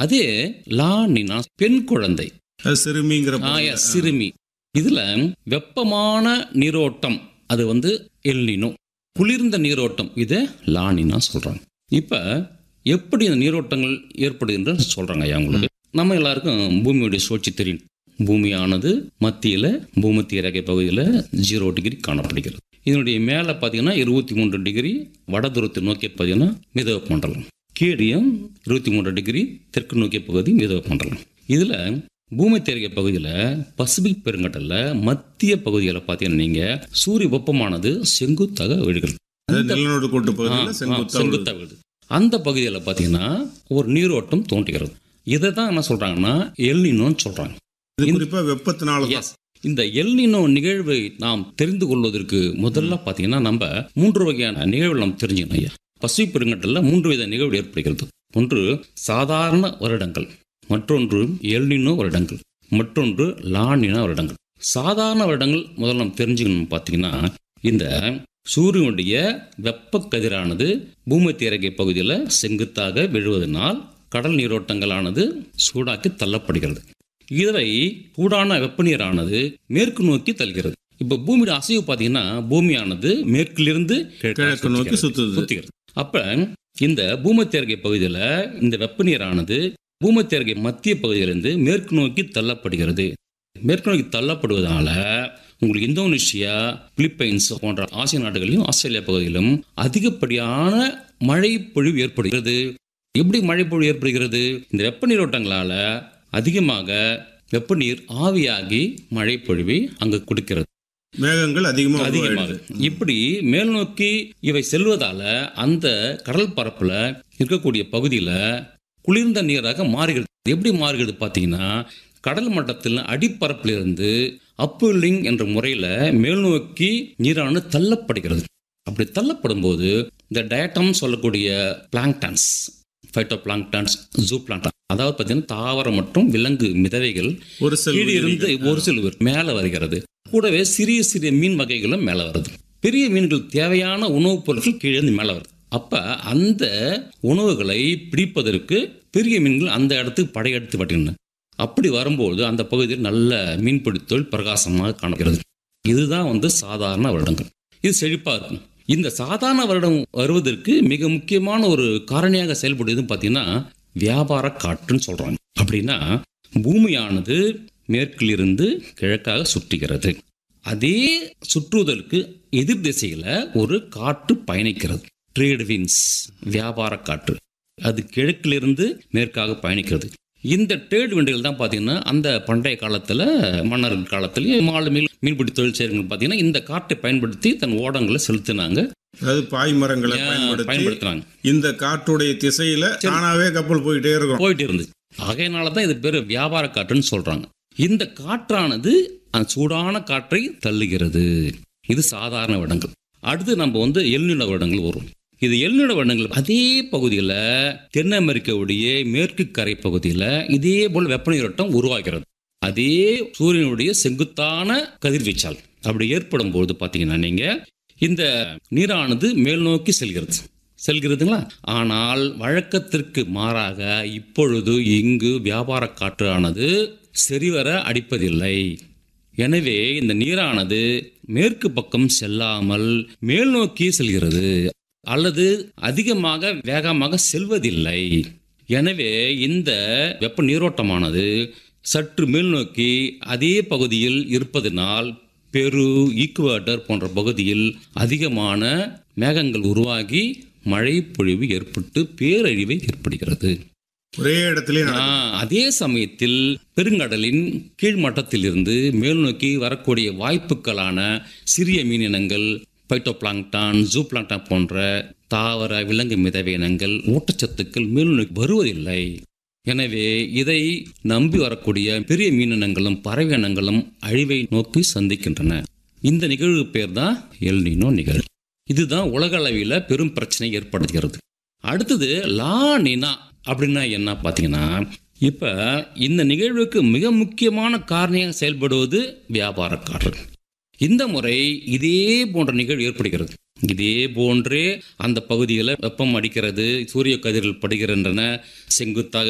அதே லா நினா பெண் குழந்தை அது சிறுமிங்கிற ஆ, பொருள். yes, சிறுமி இதுல வெப்பமான நீரோட்டம் அது வந்து எல்லினோ குளிர்ந்த நீரோட்டம் இதை லானினா சொல்றாங்க இப்ப எப்படி இந்த நீரோட்டங்கள் ஏற்படுகின்ற சொல்றாங்க ஐயா உங்களுக்கு நம்ம எல்லாருக்கும் பூமியுடைய சுழற்சி தெரியும் பூமியானது மத்தியில பூமத்திய ரேகை பகுதியில் ஜீரோ டிகிரி காணப்படுகிறது இதனுடைய மேலே பார்த்தீங்கன்னா இருபத்தி மூன்று டிகிரி வடதுரத்தை நோக்கிய பார்த்தீங்கன்னா மிதவெப்ப மண்டலம் கீழியும் இருபத்தி மூன்று டிகிரி தெற்கு நோக்கிய பகுதி மிதவெப்ப மண்டலம் இதில் பூமி தேர்க பகுதியில் பசிபிக் பெருங்கடல்ல மத்திய பகுதியில் பார்த்தீங்கன்னா நீங்கள் சூரிய வெப்பமானது செங்குத்தாக விழுகிறது அது நிலநடு கோட்டு பகுதியில் ஆ, செங்குத்தா செங்குத்தாக விழுது அந்த பகுதியில் பார்த்தீங்கன்னா ஒரு நீரோட்டம் தோன்றுகிறது இதை தான் என்ன சொல்றாங்கன்னா எல்னினோன்னு சொல்றாங்க இது குறிப்பா வெப்பத்தினால தான். எஸ் இந்த எல்னினோ நிகழ்வை நாம் தெரிந்து கொள்வதற்கு முதல்ல பார்த்தீங்கன்னா நம்ம மூன்று வகையான நிகழ்வு நாம் தெரிஞ்சுக்கணும் ஐயா பசிபிக் பெருங்கடலில் மூன்று வித நிகழ்வு ஏற்படுகிறது ஒன்று சாதாரண வருடங்கள் மற்றொன்று எல்னினோ வருடங்கள் மற்றொன்று லானினா வருடங்கள் சாதாரண வருடங்கள் முதல்ல நாம் தெரிஞ்சுக்கணும் பார்த்தீங்கன்னா இந்த சூரியனுடைய வெப்ப கதிரானது பூமி தேரகை பகுதியில் செங்குத்தாக விழுவதனால் கடல் நீரோட்டங்களானது சூடாக்கி தள்ளப்படுகிறது இதை சூடான வெப்ப நீரானது மேற்கு நோக்கி தள்ளுகிறது இப்ப பூமியோட அசைவு பார்த்தீங்கன்னா பூமியானது மேற்கிலிருந்து கிழக்கு நோக்கி சுத்துது சுத்துகிறது அப்ப இந்த பூமத்தியர்கை பகுதியில் இந்த வெப்ப நீரானது பூமத்தியர்கை மத்திய பகுதியிலிருந்து மேற்கு நோக்கி தள்ளப்படுகிறது மேற்கு நோக்கி தள்ளப்படுவதனால உங்களுக்கு இந்தோனேஷியா பிலிப்பைன்ஸ் போன்ற ஆசிய நாடுகளிலும் ஆஸ்திரேலியா பகுதியிலும் அதிகப்படியான மழை பொழிவு ஏற்படுகிறது எப்படி மழை பொழிவு ஏற்படுகிறது இந்த வெப்ப நீரோட்டங்களால அதிகமாக வெப்ப நீர் ஆவியாகி மழை பொழிவை அங்கு கொடுக்கிறது மேகங்கள் அதிகமாக அதிகமாக இப்படி மேல் நோக்கி இவை செல்வதால அந்த கடல் பரப்புல இருக்கக்கூடிய பகுதியில குளிர்ந்த நீராக மாறுகிறது எப்படி மாறுகிறது பார்த்தீங்கன்னா கடல் மட்டத்தில் அடிப்பரப்பிலிருந்து அப்புலிங் என்ற முறையில் மேல் நோக்கி நீரானது தள்ளப்படுகிறது அப்படி தள்ளப்படும் போது இந்த டயட்டம் சொல்லக்கூடிய planktons phyto planktons zoo plankton அதாவது பார்த்தீங்கன்னா தாவரம் மற்றும் விலங்கு மிதவைகள் ஒரு செல் கீழே இருந்து ஒரு சில மேலே வருகிறது கூடவே சிறிய சிறிய மீன் வகைகளும் மேலே வருது பெரிய மீன்கள் தேவையான உணவுப் பொருட்கள் கீழே இருந்து மேலே வருது அப்ப அந்த உணவுகளை பிடிப்பதற்கு பெரிய மீன்கள் அந்த இடத்துக்கு படையெடுத்து வருகின்றன அப்படி வரும்போது அந்த பகுதியில் நல்ல மீன்பிடி தொழில் பிரகாசமாக காணப்படுகிறது இதுதான் வந்து சாதாரண வருடங்கள் இது செழிப்பா இருக்கும் இந்த சாதாரண வருடம் வருவதற்கு மிக முக்கியமான ஒரு காரணியாக செயல்படுவதுன்னு பார்த்தீங்கன்னா வியாபார காற்றுன்னு சொல்றாங்க அப்படின்னா பூமியானது மேற்கிலிருந்து கிழக்காக சுற்றுகிறது அதே சுற்றுவதற்கு எதிர் திசையில ஒரு காற்று பயணிக்கிறது ட்ரேட் வின்ஸ் வியாபார காற்று அது கிழக்கிலிருந்து மேற்காக பயணிக்கிறது இந்த ட்ரேட் விண்டுகள் தான் பார்த்தீங்கன்னா அந்த பண்டைய காலத்தில் மன்னர்கள் காலத்திலேயே மாலு மீன் மீன்பிடி தொழில் செய்கிறவங்க பார்த்தீங்கன்னா இந்த காற்றை பயன்படுத்தி தன் ஓடங்களை செலுத்தினாங்க அதாவது பாய் மரங்களை பயன்படுத்தி பயன்படுத்தினாங்க இந்த காற்றுடைய திசையில தானாவே கப்பல் போயிட்டே இருக்கும் போயிட்டு இருந்துச்சு ஆகையினால தான் இது பேர் வியாபார காற்றுன்னு சொல்றாங்க இந்த காற்றானது அந்த சூடான காற்றை தள்ளுகிறது இது சாதாரண வருடங்கள் அடுத்து நம்ம வந்து எல்நில வருடங்கள் வரும் இது எல்நில வருடங்கள் அதே பகுதியில் தென் அமெரிக்காவுடைய மேற்கு கரை பகுதியில் இதே போல் வெப்ப நீரோட்டம் உருவாகிறது அதே சூரியனுடைய செங்குத்தான கதிர்வீச்சால் அப்படி ஏற்படும் போது பார்த்தீங்கன்னா நீங்க இந்த நீரானது மேல் நோக்கி செல்கிறது செல்கிறதுங்களா ஆனால் வழக்கத்திற்கு மாறாக இப்பொழுது இங்கு வியாபார காற்றானது சரிவர அடிப்பதில்லை எனவே இந்த நீரானது மேற்கு பக்கம் செல்லாமல் மேல் நோக்கி செல்கிறது அல்லது அதிகமாக வேகமாக செல்வதில்லை எனவே இந்த வெப்ப நீரோட்டமானது சற்று மேல் நோக்கி அதே பகுதியில் இருப்பதனால் பெரு ஈக்குவேட்டர் போன்ற பகுதியில் அதிகமான மேகங்கள் உருவாகி மழை பொழிவு ஏற்பட்டு பேரழிவை ஏற்படுகிறது ஒரே இடத்துல ஆ, அதே சமயத்தில் பெருங்கடலின் கீழ்மட்டத்திலிருந்து மேல் நோக்கி வரக்கூடிய வாய்ப்புகளான சிறிய மீனினங்கள் பைட்டோபிளாங்டான் ஜூபிளாங்டான் போன்ற தாவர விலங்கு மிதவை இனங்கள் ஊட்டச்சத்துக்கள் மேல் நோக்கி வருவதில்லை எனவே இதை நம்பி வரக்கூடிய பெரிய மீனினங்களும் பறவை இனங்களும் அழிவை நோக்கி சந்திக்கின்றன இந்த நிகழ்வு பேர் தான் எல்னினோ நிகழ்வு இதுதான் உலக அளவில் பெரும் பிரச்சனை ஏற்படுத்துகிறது அடுத்தது லா நினா அப்படின்னா என்ன பார்த்தீங்கன்னா இப்போ இந்த நிகழ்வுக்கு மிக முக்கியமான காரணியாக செயல்படுவது வியாபார காற்று இந்த முறை இதே போன்ற நிகழ்வு ஏற்படுகிறது இதே போன்றே அந்த பகுதியில் வெப்பம் அடிக்கிறது சூரிய கதிர்கள் படுகின்றன செங்குத்தாக